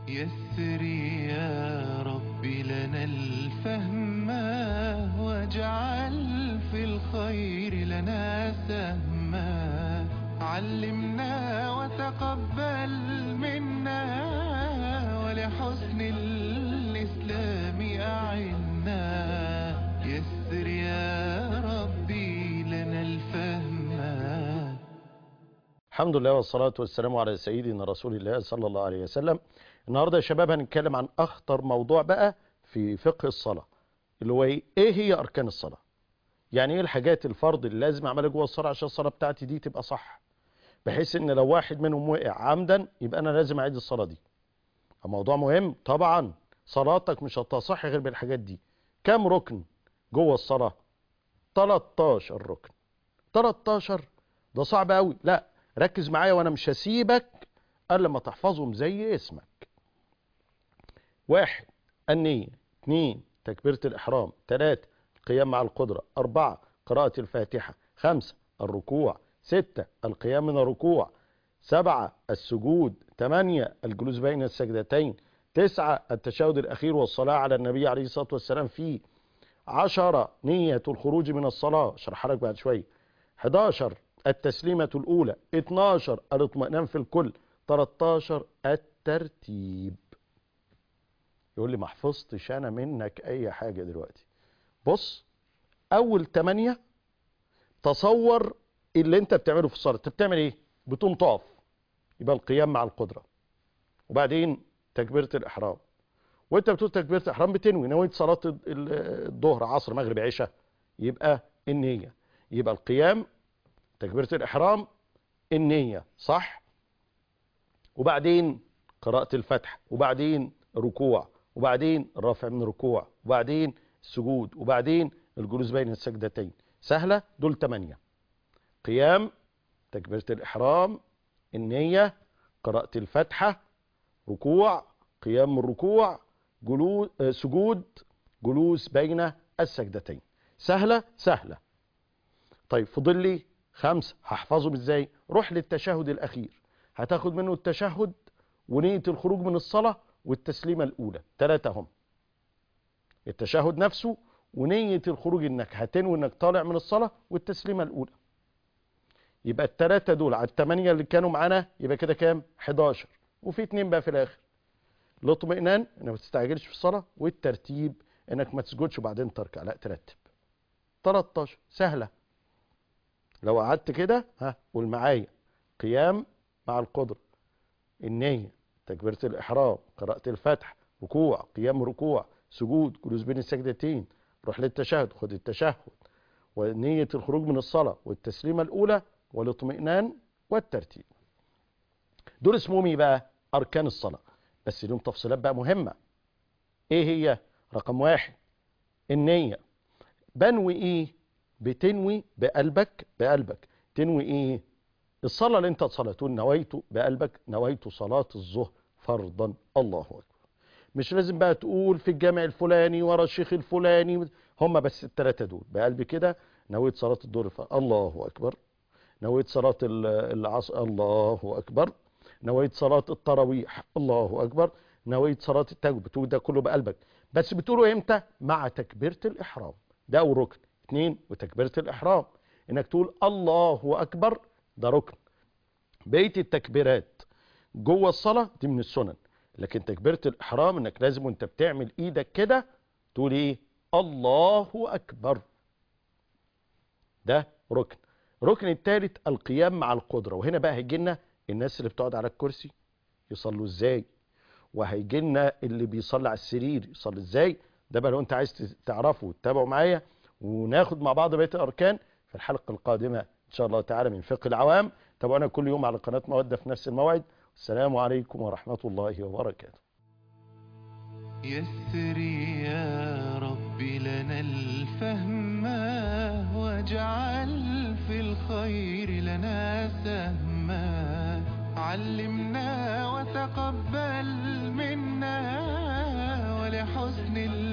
يسر يا رب لنا الفهم واجعل في الخير لنا سهما علمنا وتقبل منا ولحسن الإسلام أعنا يسر يا ربي لنا الفهم الحمد لله والصلاة والسلام على سيدنا رسول الله صلى الله عليه وسلم النهاردة يا شباب هنتكلم عن أخطر موضوع بقى في فقه الصلاة اللي هو إيه إيه هي أركان الصلاة يعني إيه الحاجات الفرض اللي لازم أعملها جوه الصلاة عشان الصلاة بتاعتي دي تبقى صح بحيث إن لو واحد منهم وقع عمدا يبقى أنا لازم أعيد الصلاة دي موضوع مهم طبعا صلاتك مش هتصح غير بالحاجات دي كام ركن جوه الصلاة 13 ركن 13 ده صعب قوي لا ركز معايا وانا مش هسيبك الا لما تحفظهم زي اسمك واحد النية اثنين تكبيرة الإحرام ثلاثة القيام مع القدرة أربعة قراءة الفاتحة خمسة الركوع ستة القيام من الركوع سبعة السجود ثمانية الجلوس بين السجدتين تسعة التشهد الأخير والصلاة على النبي عليه الصلاة والسلام فيه عشرة نية الخروج من الصلاة شرحها لك بعد شوية 11 التسليمة الأولى 12 الاطمئنان في الكل 13 الترتيب يقول لي ما حفظتش أنا منك أي حاجة دلوقتي بص أول 8 تصور اللي أنت بتعمله في الصلاة أنت بتعمل إيه؟ بتقوم تقف يبقى القيام مع القدرة وبعدين تكبيرة الإحرام وأنت بتقول تكبيرة الإحرام بتنوي نويت صلاة الظهر عصر مغرب عشاء يبقى النية يبقى القيام تكبيرة الإحرام النية صح وبعدين قراءة الفتح وبعدين ركوع وبعدين الرفع من الركوع وبعدين السجود وبعدين الجلوس بين السجدتين سهلة دول تمانية قيام تكبيرة الإحرام النية قراءة الفتحة ركوع قيام من الركوع جلوس سجود جلوس بين السجدتين سهلة سهلة طيب فضل لي خمسة هحفظهم ازاي روح للتشهد الاخير هتاخد منه التشهد ونية الخروج من الصلاة والتسليمة الاولى ثلاثة هم التشهد نفسه ونية الخروج انك هتنوي انك طالع من الصلاة والتسليمة الاولى يبقى الثلاثة دول على الثمانية اللي كانوا معانا يبقى كده كام 11 وفي اتنين بقى في الاخر الاطمئنان انك ما تستعجلش في الصلاة والترتيب انك ما تسجدش وبعدين تركع لا ترتب 13 سهلة لو قعدت كده ها قول معايا قيام مع القدرة النية تكبيرة الإحرام قراءة الفتح ركوع قيام ركوع سجود جلوس بين السجدتين روح للتشهد خد التشهد ونية الخروج من الصلاة والتسليمة الأولى والاطمئنان والترتيب دول اسمهم ايه بقى أركان الصلاة بس لهم تفصيلات بقى مهمة ايه هي رقم واحد النية بنوي ايه بتنوي بقلبك بقلبك تنوي ايه الصلاة اللي انت صليته نويت بقلبك نويت صلاة الظهر فرضا الله اكبر مش لازم بقى تقول في الجامع الفلاني ورا الشيخ الفلاني هم بس الثلاثة دول بقلبي كده نويت صلاة الظهر الله اكبر نويت صلاة العصر الله اكبر نويت صلاة التراويح الله اكبر نويت صلاة التهجد بتقول ده كله بقلبك بس بتقوله امتى مع تكبيرة الاحرام ده اول ركن اثنين وتكبيرة الإحرام إنك تقول الله أكبر ده ركن بقية التكبيرات جوه الصلاة دي من السنن لكن تكبيرة الإحرام إنك لازم وأنت بتعمل إيدك كده تقول إيه الله أكبر ده ركن ركن الثالث القيام مع القدرة وهنا بقى هيجي لنا الناس اللي بتقعد على الكرسي يصلوا إزاي وهيجي لنا اللي بيصلي على السرير يصلي إزاي ده بقى لو أنت عايز تعرفه وتتابعه معايا وناخد مع بعض بقيه الاركان في الحلقه القادمه ان شاء الله تعالى من فقه العوام تابعونا كل يوم على قناه موده في نفس الموعد السلام عليكم ورحمه الله وبركاته يسر يا رب لنا الفهم واجعل في الخير لنا سهما علمنا وتقبل منا ولحسن